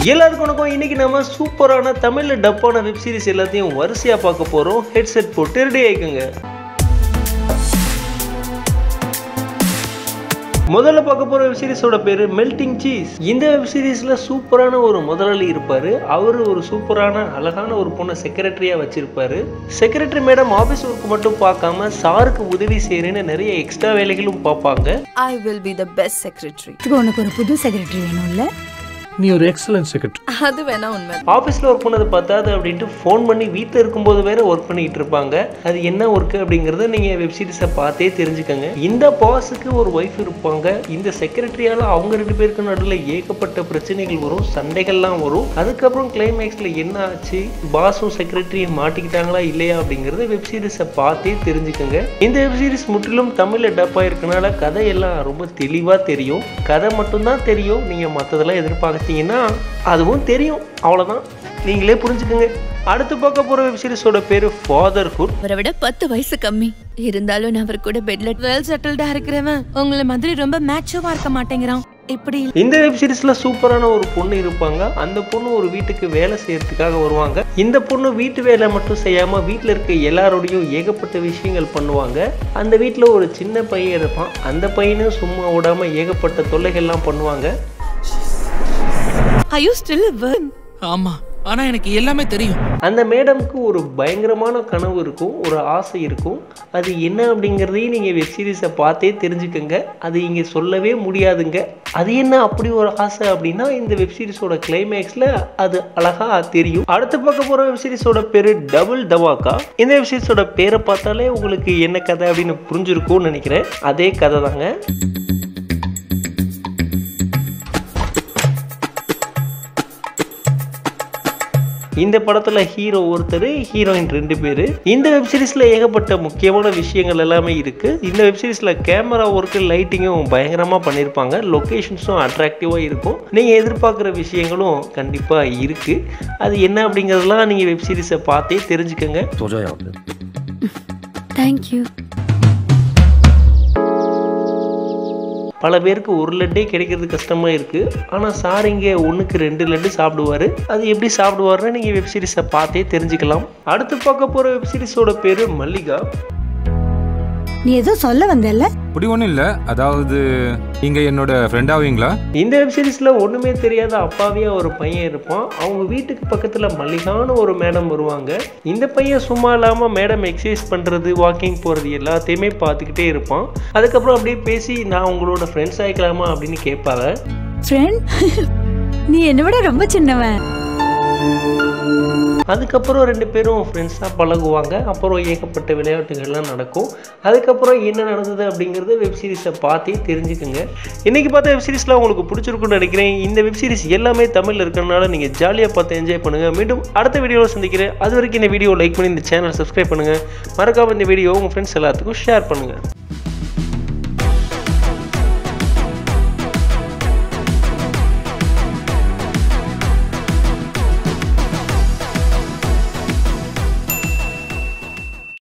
எல்லாருக்கும் வணக்கம் இன்னைக்கு நம்ம சூப்பரான தமிழ்ல டப்பான வெப் சீரிஸ் எல்லாத்தையும் வரிசையா பார்க்க போறோம் ஹெட்செட் போட்டு ரெடி ஆயிக்குங்க முதல்ல பார்க்க போற வெப் சீரிஸோட பேரு மெல்டிங் சீஸ் இந்த வெப் சீரிஸ்ல சூப்பரான ஒரு முதலாளி இருப்பாரு அவரு ஒரு சூப்பரான அழகான ஒரு பொண்ணை செக்ரட்டரியா வச்சிருப்பாரு செக்ரட்டரி மேடம் ஆபீஸ் ஒர்க் மட்டும் பார்க்காம சாருக்கு உதவி செய்யறேன்னு நிறைய எக்ஸ்ட்ரா வேலைகளும் பார்ப்பாங்க I will be the best secretary. இதுக்கு உனக்கு ஒரு புது செக்ரட்டரி வேணும்ல நீ ஒரு எக்ஸலன்ட் செக்ரட்டரி அது வேணா உண்மை ஆஃபீஸில் ஒர்க் பண்ணது பார்த்தாது அப்படின்ட்டு ஃபோன் பண்ணி வீட்டில் இருக்கும்போது வேற ஒர்க் பண்ணிட்டு இருப்பாங்க அது என்ன ஒர்க் அப்படிங்கிறத நீங்கள் வெப் சீரிஸை பார்த்தே தெரிஞ்சுக்கங்க இந்த பாஸுக்கு ஒரு ஒய்ஃப் இருப்பாங்க இந்த செக்ரட்டரியால் அவங்க ரெண்டு பேருக்கு நடுவில் ஏகப்பட்ட பிரச்சனைகள் வரும் சண்டைகள்லாம் வரும் அதுக்கப்புறம் கிளைமேக்ஸில் என்ன ஆச்சு பாஸும் செக்ரட்டரியும் மாட்டிக்கிட்டாங்களா இல்லையா அப்படிங்கிறத வெப் சீரிஸை பார்த்தே தெரிஞ்சுக்கங்க இந்த வெப் சீரிஸ் முற்றிலும் தமிழில் டப்பாக இருக்கனால கதையெல்லாம் ரொம்ப தெளிவாக தெரியும் கதை மட்டும்தான் தெரியும் நீங்கள் மற்றதெல்லாம் எதிர்பார்த்தீங்கன்னா அதுவும் தெரியும் அவ்வளோதான் நீங்களே புரிஞ்சுக்கோங்க அடுத்து பார்க்க போகிற வெப் சீரிஸோட பேர் ஃபாதர்ஹுட் அவரை விட பத்து வயசு கம்மி இருந்தாலும் நான் அவர் கூட பெட்ல வெல் செட்டில்டா இருக்கிறவன் உங்களை மாதிரி ரொம்ப மேட்சோவா இருக்க மாட்டேங்கிறான் இப்படி இந்த வெப் சீரிஸ்ல சூப்பரான ஒரு பொண்ணு இருப்பாங்க அந்த பொண்ணு ஒரு வீட்டுக்கு வேலை செய்யறதுக்காக வருவாங்க இந்த பொண்ணு வீட்டு வேலை மட்டும் செய்யாம வீட்டில் இருக்க எல்லாரோடையும் ஏகப்பட்ட விஷயங்கள் பண்ணுவாங்க அந்த வீட்டில் ஒரு சின்ன பையன் இருப்பான் அந்த பையனும் சும்மா விடாம ஏகப்பட்ட தொல்லைகள்லாம் பண்ணுவாங்க ஐ யூ ஸ்டில் வெர்ன் ஆமா ஆனா எனக்கு எல்லாமே தெரியும் அந்த மேடம்க்கு ஒரு பயங்கரமான கனவு இருக்கும் ஒரு ஆசை இருக்கும் அது என்ன அப்படிங்கிறதையும் நீங்கள் வெப் சீரிஸை பார்த்தே தெரிஞ்சுக்கங்க அது இங்கே சொல்லவே முடியாதுங்க அது என்ன அப்படி ஒரு ஆசை அப்படின்னா இந்த வெப் சீரிஸோட கிளைமேக்ஸில் அது அழகாக தெரியும் அடுத்து பார்க்க போகிற வெப் சீரிஸோட பேர் டபுள் தவாக்கா இந்த வெப் சீரிஸோட பேரை பார்த்தாலே உங்களுக்கு என்ன கதை அப்படின்னு புரிஞ்சிருக்கும்னு நினைக்கிறேன் அதே கதை தாங்க இந்த படத்துல ஹீரோ ஒருத்தர் ஹீரோயின் ரெண்டு பேர் இந்த வெப் சீரிஸ்ல ஏகப்பட்ட முக்கியமான விஷயங்கள் எல்லாமே இருக்கு இந்த வெப் சீரிஸ்ல கேமரா ஒர்க்கு லைட்டிங்கும் பயங்கரமா பண்ணியிருப்பாங்க லொகேஷன்ஸும் அட்ராக்டிவா இருக்கும் நீங்க எதிர்பார்க்குற விஷயங்களும் கண்டிப்பா இருக்கு அது என்ன அப்படிங்கிறதெல்லாம் நீங்க வெப் சீரிஸை பார்த்தே தெரிஞ்சுக்கங்க தேங்க்யூ பல பேருக்கு ஒரு லட்டே கிடைக்கிறது கஷ்டமா இருக்கு ஆனா சார் இங்க ஒண்ணுக்கு ரெண்டு லட்டு சாப்பிடுவாரு அது எப்படி சாப்பிடுவாருன்னு நீங்க வெப் சீரிஸை பார்த்தே தெரிஞ்சுக்கலாம் அடுத்து பார்க்க போற வெப் சீரிஸோட பேரு மல்லிகா நீ ஏதோ சொல்ல வந்தல்ல அப்படி ஒன்றும் இல்லை அதாவது நீங்கள் என்னோட ஃப்ரெண்ட் ஆவீங்களா இந்த வெப் சீரிஸில் ஒன்றுமே தெரியாத அப்பாவியா ஒரு பையன் இருப்பான் அவங்க வீட்டுக்கு பக்கத்தில் மல்லிகான ஒரு மேடம் வருவாங்க இந்த பையன் சும்மா இல்லாமல் மேடம் எக்ஸசைஸ் பண்ணுறது வாக்கிங் போகிறது எல்லாத்தையுமே பார்த்துக்கிட்டே இருப்பான் அதுக்கப்புறம் அப்படியே பேசி நான் உங்களோட ஃப்ரெண்ட்ஸ் ஆகிக்கலாமா அப்படின்னு கேட்பாங்க ஃப்ரெண்ட் நீ என்னை விட ரொம்ப சின்னவன் அதுக்கப்புறம் ரெண்டு பேரும் ஃப்ரெண்ட்ஸாக பழகுவாங்க அப்புறம் ஏகப்பட்ட விளையாட்டுகள்லாம் நடக்கும் அதுக்கப்புறம் என்ன நடந்தது அப்படிங்கிறத வெப் சீரிஸை பார்த்தே தெரிஞ்சுக்குங்க இன்றைக்கி பார்த்த வெப் சீரிஸ்லாம் உங்களுக்கு பிடிச்சிருக்குன்னு நினைக்கிறேன் இந்த வெப் சீரிஸ் எல்லாமே தமிழில் இருக்கிறனால நீங்கள் ஜாலியாக பார்த்து என்ஜாய் பண்ணுங்கள் மீண்டும் அடுத்த வீடியோவில் சந்திக்கிறேன் அது வரைக்கும் இந்த வீடியோ லைக் பண்ணி இந்த சேனல் சப்ஸ்கிரைப் பண்ணுங்கள் மறக்காம இந்த வீடியோ உங்கள் ஃப்ரெண்ட்ஸ் எல்லாத்துக்கும் ஷேர் பண்ணுங்கள்